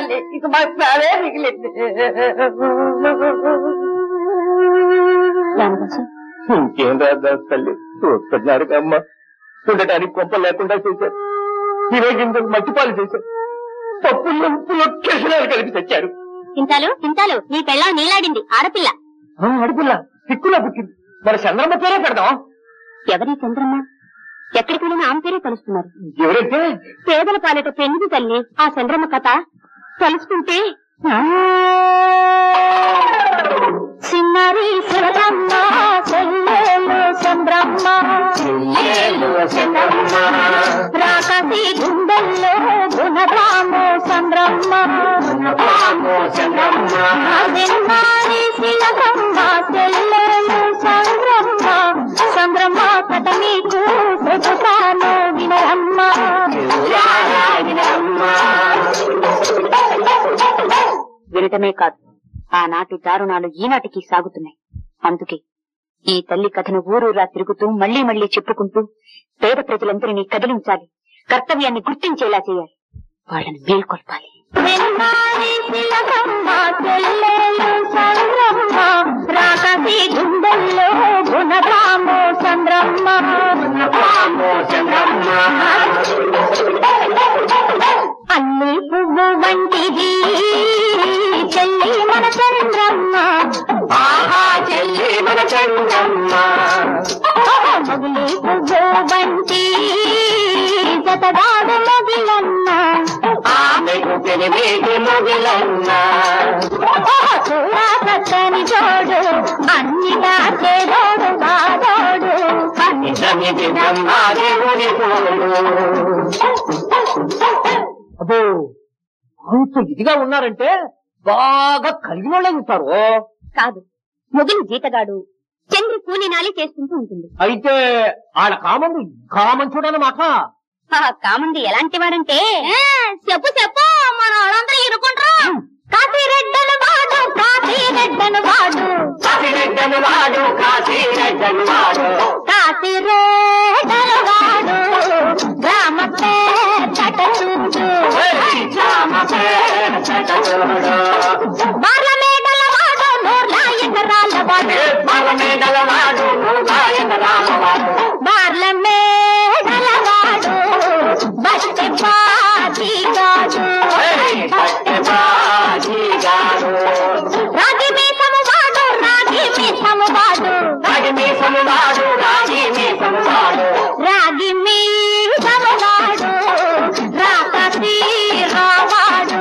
తల్లి ఇక మాకు ప్రాణే మిగిలింది రామదాసు ఇంకేం రాదా తల్లి చూస్తున్నారు అమ్మ ఉండటానికి గొప్ప లేకుండా చేశారు ఇరవై గింజలు మట్టిపాలు చేశారు పప్పుల్లో ఉప్పులో కెసరాలు కలిపి తెచ్చారు చింతాలు చింతాలు నీ పెళ్ళ నీలాడింది ఆడపిల్ల ఆ, అడుగుల్లా సిక్కులా పుట్టింది మన చంద్రమ్మ పేరే పెడదాం ఎవరి చంద్రమ్మ ఎక్కడికి వెళ్ళినా ఆమె పేరే కలుస్తున్నారు ఎవరైతే పేదల పాలిట పెళ్లి తల్లి ఆ చంద్రమ్మ కథ తెలుసుకుంటే చిన్నారి శివరమ్మ చెల్లెలు చంద్రమ్మ రాకసి గుండెల్లో గుణరాము చంద్రమ్మ చిన్నారి శివరమ్మ చెల్లెలు చంద్రమ్మ చంద్రమ్మ కథ నీకు చెబుతాను వినరమ్మ వినటమే కాదు ఆనాటి దారుణాలు ఈనాటికి సాగుతున్నాయి అందుకే ఈ తల్లి కథను ఊరూరా తిరుగుతూ మళ్లీ మళ్లీ చెప్పుకుంటూ పేద ప్రజలందరినీ కదిలించాలి కర్తవ్యాన్ని గుర్తించేలా చేయాలి వాళ్ళని మేల్కొల్పాలి రాకసి గుండెల్లో గుణరాము చంద్రమ్మ అన్ని పువ్వు వంటిది చెల్లి మన చంద్రమ్మ ఆహా చెల్లి మన చంద్రమ్మ మగులి పువ్వు వంటి జతగాడు మొగిలన్న ఆమెకు పెరిమేటి మొగిలన్న చూడా చక్కని జోడు అన్నిగా చేదోడు బాదోడు నిజమిది బ్రహ్మాదేవుని అబ్బో అంత ఇదిగా ఉన్నారంటే బాగా కలిగిన వాళ్ళే ఉంటారు కాదు మొగిలి జీతగాడు చంద్ర కూలి నాలి చేసుకుంటూ ఉంటుంది అయితే ఆడ కామంది కామంచుడనమాట ఆ కామంది ఎలాంటి వాడంటే చెప్పు చెప్పు మన వాళ్ళందరూ ఇరుకుంటారు కాశీ రెడ్డను వాడు కాశీ రెడ్డను వాడు కాశీరెడ్డను వాడు కాశీరెడ్డను వాడు కాశీ రెడ్డను వాడు గ్రామ పేట చూడు బాల మేడల వాడు నూర్ల ఎకరాల వాడు బార్ల మేడల వాడు బట్టి పాటిగాడు రాగి మీసము వాడు రాగి మీసము వాడు రాగి మీసము వాడు రాకసి రావాడు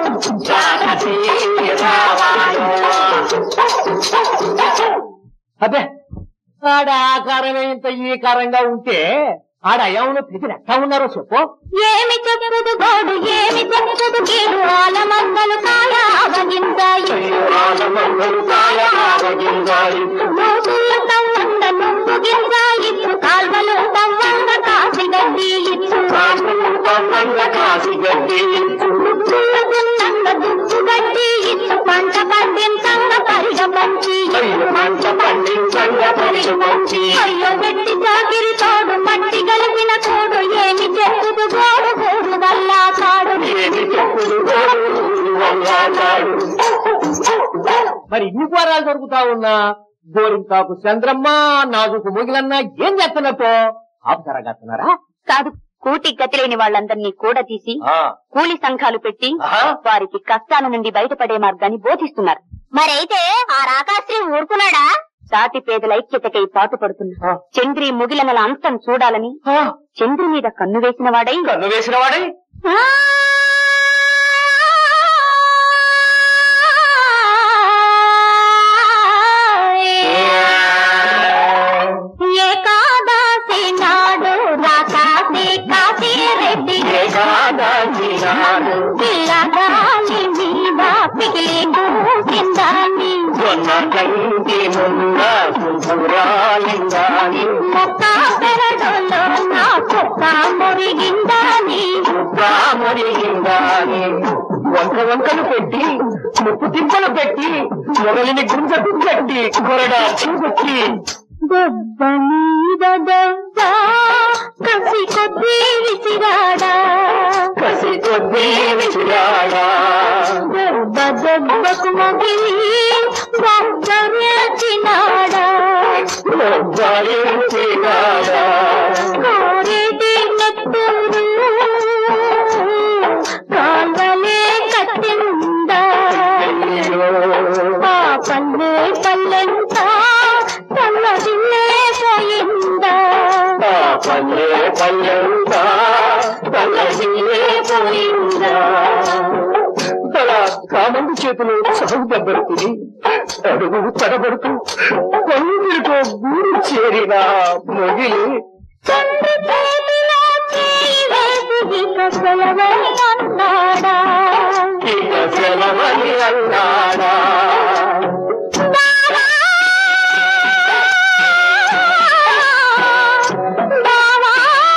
అదే ఆడ ఆకారమే ఇంత ఈ కారంగా ఉంటే ఆడ అయ్యవును పిలిచి ఎట్లా ఉన్నారో చెప్పు ఏమి చెప్పుదు గోడు ఏమి చెప్పుదు గీడు ఆలమందలు కాయ అవగిందాయి నూతులు తవ్వంగ నువ్వు గింజాయి కాల్వలు తవ్వంగ కాసి గడ్డి ఇచ్చు దున్నంగ దుక్కు గడ్డి ఇచ్చు పంట పండించంగ పరిగ మంచి అయ్యో వెట్టి చాకిరి తోడు మట్టి కలిపిన తోడు ఏమి చెప్పుదు గోడు గోడు వల్ల కాడు మరి ఇన్ని కూరాలు దొరుకుతా ఉన్నా గోరింకాకు చంద్రమ్మ నాజుకు మొగిలన్న ఏం చేస్తున్నట్టు ఆపుతరగస్తున్నారా కాదు కూటి గతిలేని వాళ్ళందరినీ కూడా తీసి కూలి సంఘాలు పెట్టి ఆహా. వారికి కష్టాల నుండి బయటపడే మార్గాన్ని బోధిస్తున్నారు మరైతే ఆ రాకాశ్రీ ఊరుకున్నాడా సాటి పేదల ఐక్యతకై పాటుపడుతున్నా ఆ. చంద్రి ముగిలనల అంతం చూడాలని చంద్రి మీద కన్ను వేసిన వాడై కన్ను వేసిన వాడే ఏకాదశి నాడు రాకాశి కాశీ రెడ్డి పిల్లగాలి మీద పిగిలి కూసిందాన్ని మొక్క పెరడులో నా కుక్క మురిగిందాని వంక వంకలు పెట్టి ముప్పు తిప్పలు పెట్టి మొగలిని గుంజకు పెట్టి కొరడా చూపెట్టి దెబ్బ మీద దెబ్బ కసి కొద్ది విసిరాడా కసి కొద్ది విసిరాడా మొగకు మొగిలి బొగ్గరేచినాడా కోరేటి నెత్తూరు కాల్వలే కట్టిందా ఆ పల్లె పల్లెంత పల్లదిల్లే పోయిందా పల్లె పల్లెంతా పల్లె పోయిందా అలా కామంది చేతులు సాగు దెబ్బతిని అడుగు తడబడుతూ కొంగిరితో గూడు చేరిన మొగిలి తండ్రి చేతిలో చేయి వేసి ఇక సెలవని అన్నాడా ఇక సెలవని అన్నాడా బావా బావా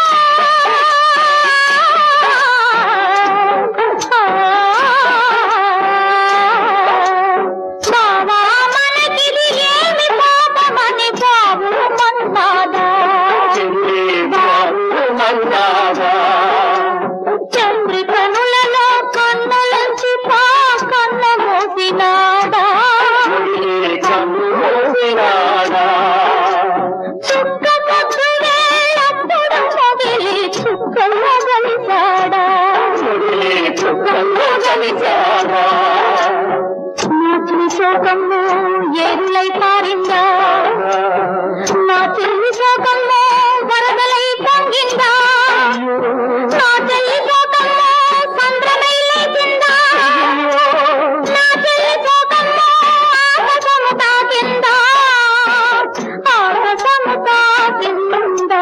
బావా మనకిది ఏమి పాపమని బాబు మన్నాడా చెల్లి బాగుమన్నావా చంద్రి కనులలో కన్నులంచి పా కన్న మోసినాడా మొగిలి కన్ను మూసినాడా చుక్క పొద్దు వేళప్పుడు మొగిలి చుక్కల్లో కలిశాడా మొగిలి చుక్కల్లో కలిశాడా నా చిలి శోకము ఏరులై పారిందా నా చెల్లి శోకము వరదలై పొంగిందా నా చెల్లి శోకము సంద్రమై లేచిందా నా చెల్లి శోకము ఆకాశము తాకిందా ఆకాశము తాకిందా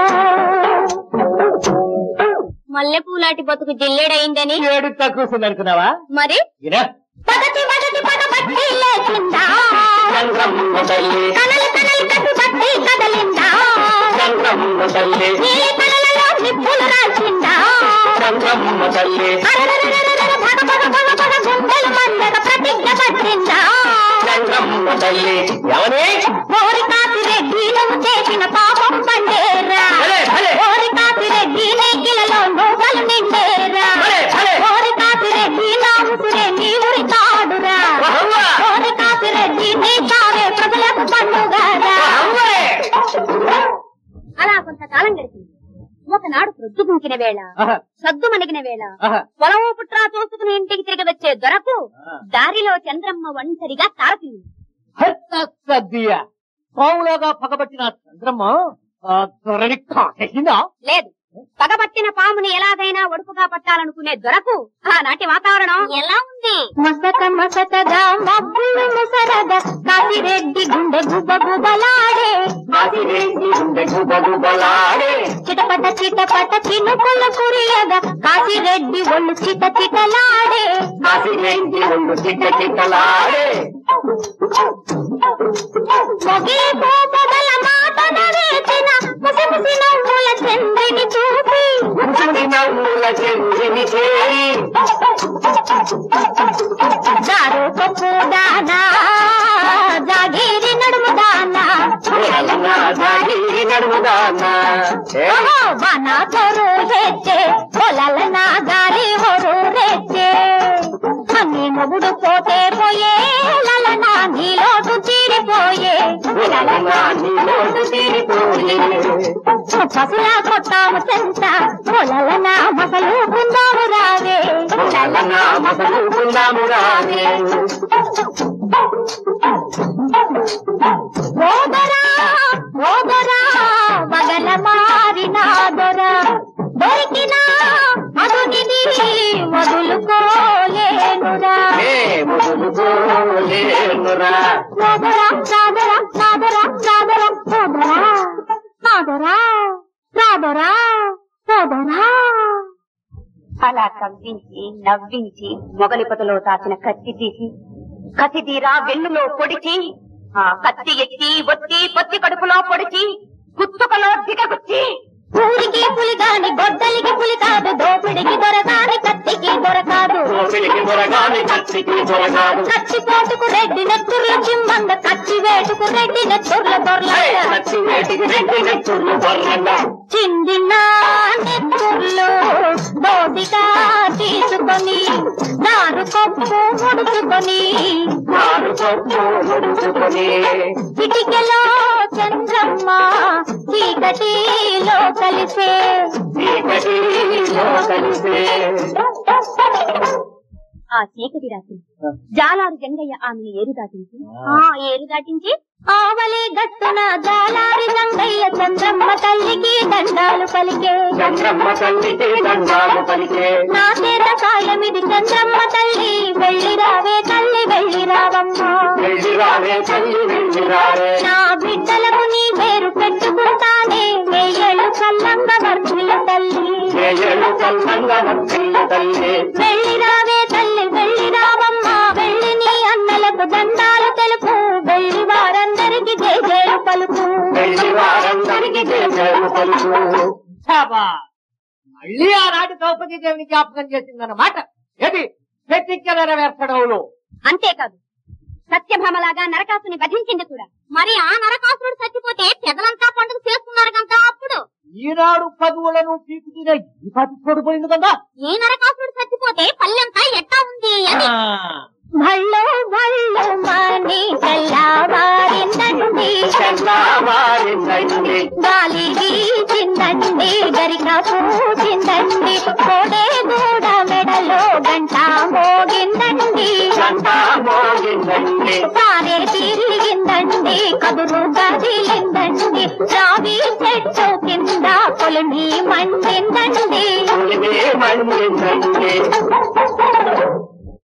మల్లెపూలాటి బతుకు జిల్లెడైందని ఏడు తక్కువ అనుకున్నావా మరి ఇరా పగటి పగటి పగబట్టి లేచిందా చంద్రమ్మ తల్లి కనలు కనలు కట్టుబట్టి కదలిందా చంద్రమ్మ తల్లి నీలి కనలలో నిప్పులు రాల్చిందా చంద్రమ్మ తల్లి అరరరరరర భగ భగ భగ భగ గుండెలు మండగ ప్రతిజ్ఞ పట్టిందా చంద్రమ్మ తల్లి ఎవరే ఓరి కాసిరెడ్డి నువ్వు చేసిన పాపం పండేరా భలే, భలే. ఓరి కాసిరెడ్డి నెగ్గిలలో నూకలు నిండేరా భలే, భలే. ఓరి కాసిరెడ్డి నా ఉసురే నీ ఉరి తాడురా అవ్వా. ఓరి కాసిరెడ్డి నీ చావే ప్రజలకు పండుగరా అవ్వే. అలా కొంతకాలం గడిచింది ఒకనాడు ప్రొద్దుగుంకిన వేళ ఆహా, సద్దు మణిగిన వేళ ఆహా. పొలం పుట్రా తోసుకుని ఇంటికి తిరిగి వచ్చే దొరకు ఆ. దారిలో చంద్రమ్మ ఒంటరిగా తారసింది హెత్త సద్దియ పావులాగా పగబట్టిన చంద్రమ్మ ఆ త్వరని కాకేసిందా లేదు పగబట్టిన పాముని ఎలాగైనా ఒడుపుగా పట్టాలనుకునే దొరకు ఆనాటి వాతావరణం ఎలా ఉంది మసక మసకగా మబ్బులు ముసరగా కాసిరెడ్డి గుండె గుబ గుబలాడే గుండె గుబగుబలాడే చిటపట చిటపట చినుకుల కురియగా కాసిరెడ్డి ఒళ్ళు చిట చిటలాడే కాసిరెడ్డి ఒళ్ళు చిట్ట చిట్టలాడే మొగే పోపగల మాటన వేసిన ముసి ముసి నవ్వుల చంద్రిని చూసి ముసుని నవ్వుల చెందిని చేరి దారు కొప్పు దానా జాగీరి నడుము దానా పొలన జాగిరి నడుముదానా ఏ? ఓహో వన తొరు హెచ్చే పొలల నా గాలి హొరు రెచ్చే అన్ని మొగుడు పోతే పోయే లలనా నీలోటు తీరిపోయే పొలన నీలోటు తీరిపోయే పసులా కొట్టాము చెంత పొలల నా మసలు బృందాము రావే పొలన మసలుకుందాము రావే ఓదరా ఓదరా వగల మారినాదొరా దొరికినా అదునిది వదులుకోలేనురా ఏ ముదులుకోలేనురా రాదరా రాదరా రాదరా రాదరా రాదరా రాదరా రాదరా రాదరా అలా కవ్వించి నవ్వించి మొగలిపతలో తాచిన కత్తి తీసి కత్తి తీరా వెన్నులో పొడిచి ఆ కత్తి ఎత్తి ఒత్తి పొత్తి కడుపులో పొడిచి కుత్తుకలో దిగగుచ్చి ఊరికి పులి కాని గొడ్డలికి పులి కాదు దోపిడికి దొరకాని కత్తికి దొరకాదు కోపిలికి దొరగాని కత్తికి దొరగాదు కత్తి పోటుకు రెడ్డి నెత్తుర్ల చిమ్మంద కత్తి వేటుకు రెడ్డి నెత్తుర్ల దొర్ల కత్తి వేటికి రెడ్డి నెత్తుర్లు బొర్రంగా చిందిన నెత్తుర్లు దోసిగా తీసుకు ముడుచుకొని నారు కొప్పు ముడుచుకొని నారు పప్పు ముడుచుకొని చిటికెలో చంద్రమ్మ చీకటిలో కలిసే చీకటిలో కలిసే ఆ చీకటి రాత్రి జాలారు జంగయ్య ఆమెను ఏరు దాటించి ఆ ఏరు దాటించి ఆవలి గట్టున జాలారి జంగయ్య చంద్రమ్మ తల్లికి దండాలు పలికే చంద్రమ్మ తల్లికి దండాలు పలికే నా చేత సాయమిది చంద్రమ్మ తల్లి వెళ్ళి రావే తల్లి వెళ్ళి రావమ్మా వెళ్ళి రావే తల్లి వెళ్ళి రావే నా బిడ్డలకు నీ పేరు పెట్టుకుంటానే వేయళ్ళు చల్లంగా వర్ధిల్ల తల్లి ఏళ్ళు చల్లంగా వర్తిల్ల తల్లి వెళ్ళి రావే తల్లి వెళ్ళి రావమ్మా వెళ్ళి నీ అన్నలకు దండాలు తెలుపు వెళ్ళి వారందరికి జయ జయ పలుకు వెళ్ళి వారందరికీ చేసేలు పలుకు శాబా మళ్ళీ ఆనాటి ద్రౌపది దేవిని జ్ఞాపకం చేసిందన్నమాట ఏది ప్రతిజ్ఞ నెరవేర్చడంలో అంతేకాదు సత్యభామలాగా నరకాసుని వధించింది కూడా మరి ఆ నరకాసురుడు చచ్చిపోతే పెదలంతా పండుగ చేస్తున్నారు కదా అప్పుడు ఈనాడు పదువులను పీకు తినే ఈ పాటి పడిపోయింది కదా ఈ నరకాసురుడు చచ్చిపోతే పల్లెంతా ఎట్టా ఉంది అని ఆ, భళ్ళు భళ్ళు మాని తెల్లవారిందండి చంద్రవారిందండి గాలి వీచిందండి గరిక పూచిందండి కోడే గూడ మెడలో గంట మోగిందండి గంట మోగిందండి తానే తిరిగిందండి కదురు కదిలిందండి రావి చెట్టు కింద కొలిమి మండిందండి పులిమే మండిందండి